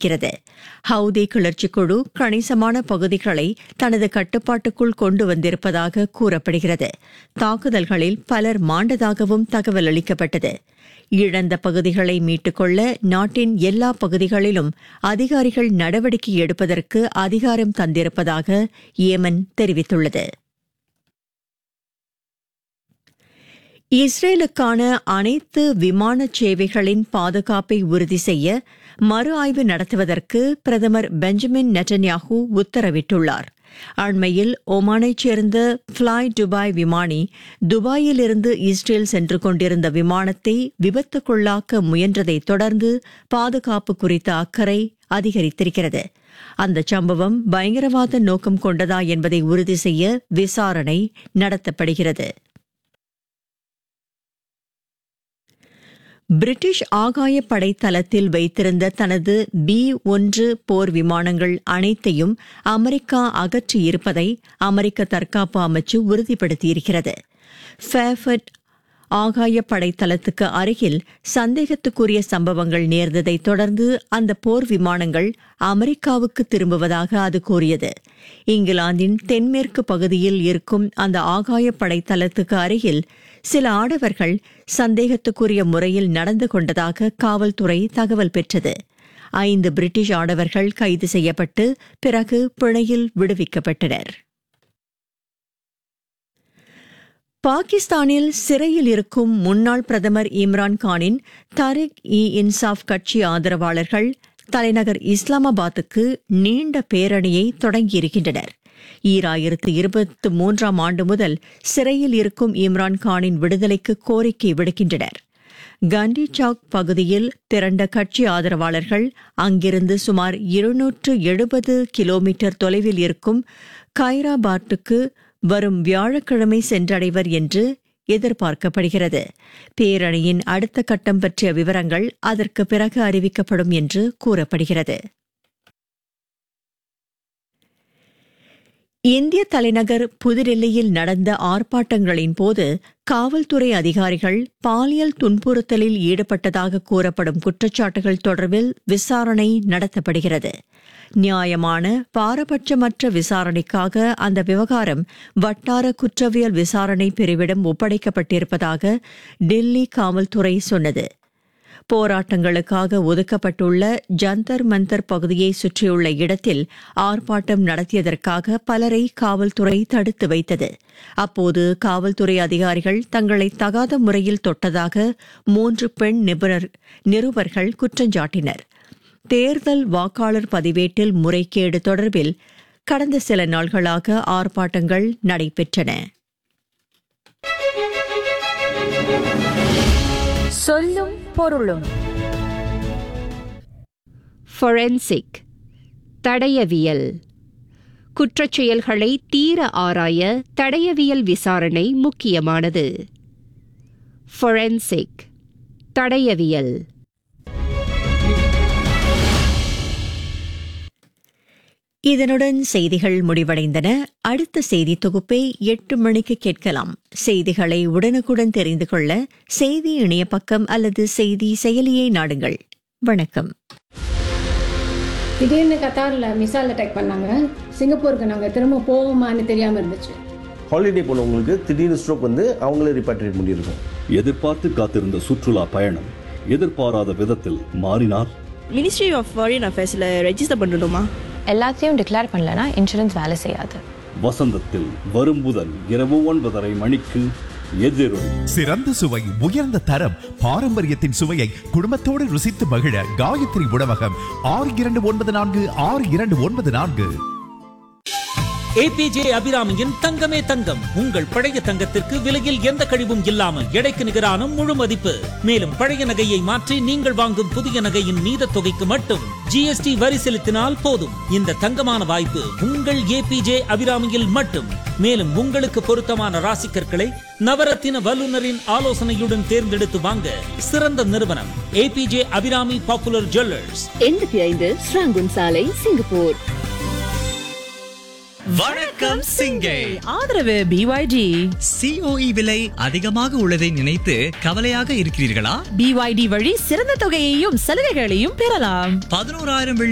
தெரிவிக்கிறது ஹவுதி கிளர்ச்சிக்குழு கணிசமான பகுதிகளை தனது கட்டுப்பாட்டுக்குள் கொண்டு வந்திருப்பதாக கூறப்படுகிறது தாக்குதல்களில் பலர் மாண்டதாகவும் தகவல் அளிக்கப்பட்டது இழந்த பகுதிகளை மீட்டுக்கொள்ள நாட்டின் எல்லா பகுதிகளிலும் அதிகாரிகள் நடவடிக்கை எடுப்பதற்கு அதிகாரம் தந்திருப்பதாக ஏமன் தெரிவித்துள்ளது இஸ்ரேலுக்கான அனைத்து விமான சேவைகளின் பாதுகாப்பை உறுதி செய்ய மறு ஆய்வு நடத்துவதற்கு பிரதமர் பெஞ்சமின் நெட்டன்யாஹூ உத்தரவிட்டுள்ளார் அண்மையில் ஒமானைச் சேர்ந்த ஃப்ளாய் துபாய் விமானி துபாயிலிருந்து இஸ்ரேல் சென்று கொண்டிருந்த விமானத்தை விபத்துக்குள்ளாக்க முயன்றதைத் தொடர்ந்து பாதுகாப்பு குறித்த அக்கறை அதிகரித்திருக்கிறது அந்த சம்பவம் பயங்கரவாத நோக்கம் கொண்டதா என்பதை உறுதி செய்ய விசாரணை நடத்தப்படுகிறது பிரிட்டிஷ் ஆகாயப்படை தளத்தில் வைத்திருந்த தனது பி ஒன்று போர் விமானங்கள் அனைத்தையும் அமெரிக்கா அகற்றியிருப்பதை அமெரிக்க தற்காப்பு அமைச்சு உறுதிப்படுத்தியிருக்கிறது ஃபேஃபர்ட் ஆகாயப்படை தளத்துக்கு அருகில் சந்தேகத்துக்குரிய சம்பவங்கள் நேர்ந்ததைத் தொடர்ந்து அந்த போர் விமானங்கள் அமெரிக்காவுக்கு திரும்புவதாக அது கூறியது இங்கிலாந்தின் தென்மேற்கு பகுதியில் இருக்கும் அந்த ஆகாயப்படை தளத்துக்கு அருகில் சில ஆடவர்கள் சந்தேகத்துக்குரிய முறையில் நடந்து கொண்டதாக காவல்துறை தகவல் பெற்றது ஐந்து பிரிட்டிஷ் ஆடவர்கள் கைது செய்யப்பட்டு பிறகு பிணையில் விடுவிக்கப்பட்டனர் பாகிஸ்தானில் சிறையில் இருக்கும் முன்னாள் பிரதமர் இம்ரான் கானின் தரிக் இ இன்சாஃப் கட்சி ஆதரவாளர்கள் தலைநகர் இஸ்லாமாபாத்துக்கு நீண்ட பேரணியை தொடங்கியிருக்கின்றனர் ஈராயிரத்து இருபத்தி மூன்றாம் ஆண்டு முதல் சிறையில் இருக்கும் இம்ரான் கானின் விடுதலைக்கு கோரிக்கை விடுக்கின்றனர் கண்டி சாக் பகுதியில் திரண்ட கட்சி ஆதரவாளர்கள் அங்கிருந்து சுமார் இருநூற்று எழுபது கிலோமீட்டர் தொலைவில் இருக்கும் கைராபாட்டுக்கு வரும் வியாழக்கிழமை சென்றடைவர் என்று எதிர்பார்க்கப்படுகிறது பேரணியின் அடுத்த கட்டம் பற்றிய விவரங்கள் அதற்கு பிறகு அறிவிக்கப்படும் என்று கூறப்படுகிறது இந்திய தலைநகர் புதுடெல்லியில் நடந்த ஆர்ப்பாட்டங்களின் போது காவல்துறை அதிகாரிகள் பாலியல் துன்புறுத்தலில் ஈடுபட்டதாக கூறப்படும் குற்றச்சாட்டுகள் தொடர்பில் விசாரணை நடத்தப்படுகிறது நியாயமான பாரபட்சமற்ற விசாரணைக்காக அந்த விவகாரம் வட்டார குற்றவியல் விசாரணை பிரிவிடம் ஒப்படைக்கப்பட்டிருப்பதாக டெல்லி காவல்துறை சொன்னது போராட்டங்களுக்காக ஒதுக்கப்பட்டுள்ள ஜந்தர் மந்தர் பகுதியை சுற்றியுள்ள இடத்தில் ஆர்ப்பாட்டம் நடத்தியதற்காக பலரை காவல்துறை தடுத்து வைத்தது அப்போது காவல்துறை அதிகாரிகள் தங்களை தகாத முறையில் தொட்டதாக மூன்று பெண் நிபுணர் நிருபர்கள் குற்றஞ்சாட்டினர் தேர்தல் வாக்காளர் பதிவேட்டில் முறைகேடு தொடர்பில் கடந்த சில நாள்களாக ஆர்ப்பாட்டங்கள் நடைபெற்றன சொல்லும் பொருளும் ஃபொரென்சிக் தடயவியல் குற்றச் செயல்களை தீர ஆராய தடயவியல் விசாரணை முக்கியமானது ஃபொரென்சிக் தடயவியல் இதனுடன் செய்திகள் முடிவடைந்தன அடுத்த செய்தி தொகுப்பை எட்டு மணிக்கு கேட்கலாம் செய்திகளை உடனுக்குடன் தெரிந்து கொள்ள செய்தி இணைய பக்கம் அல்லது செய்தி செயலியை நாடுங்கள் வணக்கம் திடீர்னு கத்தாரில் மிசைல் அட்டாக் பண்ணாங்க சிங்கப்பூருக்கு நாங்கள் திரும்ப போவோமான்னு தெரியாமல் இருந்துச்சு ஹாலிடே போனவங்களுக்கு திடீர்னு ஸ்ட்ரோக் வந்து அவங்களே ரிப்பாட்ரியேட் பண்ணியிருக்கோம் எதிர்பார்த்து காத்திருந்த சுற்றுலா பயணம் எதிர்பாராத விதத்தில் மாறினால் மினிஸ்ட்ரி ஆஃப் ஃபாரின் அஃபேர்ஸில் ரெஜிஸ்டர் பண்ணணுமா எல்லாத்தையும் டிக்ளேர் பண்ணலனா இன்சூரன்ஸ் வேலை செய்யாது வசந்தத்தில் வரும் புதன் இரவு ஒன்பதரை மணிக்கு எதிரொலி சிறந்த சுவை உயர்ந்த தரம் பாரம்பரியத்தின் சுவையை குடும்பத்தோடு ருசித்து மகிழ காயத்ரி உணவகம் ஆறு இரண்டு ஒன்பது நான்கு ஆறு இரண்டு ஒன்பது நான்கு ஏபிஜே அபிராமியின் தங்கமே தங்கம் உங்கள் பழைய தங்கத்திற்கு விலையில் எந்த கழிவும் இல்லாமல் எடைக்கு நிகரான முழு மதிப்பு மேலும் பழைய நகையை மாற்றி நீங்கள் வாங்கும் புதிய நகையின் மீத தொகைக்கு மட்டும் ஜிஎஸ்டி வரி செலுத்தினால் போதும் இந்த தங்கமான வாய்ப்பு உங்கள் ஏபிஜே அபிராமியில் மட்டும் மேலும் உங்களுக்கு பொருத்தமான ராசிக்கற்களை நவரத்தின வல்லுநரின் ஆலோசனையுடன் தேர்ந்தெடுத்து வாங்க சிறந்த நிறுவனம் ஏபிஜே அபிராமி பாப்புலர் ஜுவல்லர்ஸ் எண்பத்தி ஐந்து ஸ்ராங்குன் சாலை சிங்கப்பூர் வணக்கம் சிங்கை ஆதரவு பிஒய்டி சிஓஇ விலை அதிகமாக உள்ளதை நினைத்து கவலையாக இருக்கிறீர்களா பிஒய்டி வழி சிறந்த தொகையையும் சலுகைகளையும் பெறலாம் பதினோராயிரம்